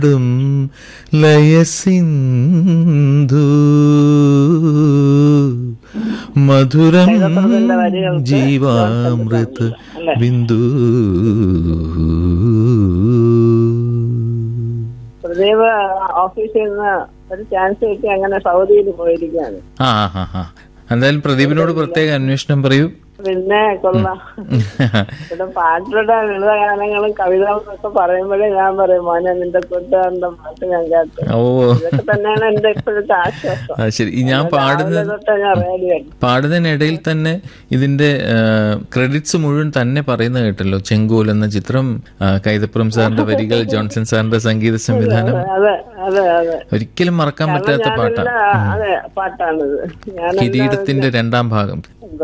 ും ലയസിന്ധു മധുരം കൈതപ്രതിന്റെ വരികൾക്ക് ജീവാമൃത അല്ലേ? ബിന്ദു പ്രദീപ് ഓഫീസിൽ നിന്ന് ഒരു ചാൻസ് കിട്ടി അങ്ങനെ സൗദിയിൽ പോയിരിക്കുകയാണ് ആ ആ ആ എന്തായാലും പ്രദീപിനോട് പ്രത്യേക അന്വേഷണം പറയൂ പിന്നെ കൊള്ളാം ഇവിടെ പാട്ടിയുടെ ലളിതഗാനങ്ങളും കവിതകളും ഒക്കെ പറയുമ്പോഴേ ഞാൻ പറയും മോനെ നിന്റെ കൂട്ടുകാരന്റെ പാട്ട് ഞാൻ കേട്ടു ഓ ഇതൊക്കെ തന്നെയാണ് എന്റെ ഇപ്പോഴത്തെ ആശ്വാസം ആ ശരി ഈ ഞാൻ പാടുന്ന രാവിലെ തൊട്ട് ഞാൻ റേഡിയോ പാടുന്നതിനിടയിൽ തന്നെ ഇതിന്റെ ക്രെഡിറ്റ്സ് മുഴുവൻ തന്നെ പറയുന്ന കേട്ടല്ലോ ചെങ്കോൽ എന്ന ചിത്രം ആ, കൈതപ്പുറം സാറിന്റെ വരികൾ ജോൺസൺ സാറിന്റെ സംഗീത സംവിധാനം അതെ അതെ അതെ ഒരിക്കലും മറക്കാൻ പറ്റാത്ത പാട്ടാണ് ഞാനെല്ലാം- അതെ പാട്ടാണിത് ഞാൻ കിരീടത്തിന്റെ രണ്ടാം ഭാഗം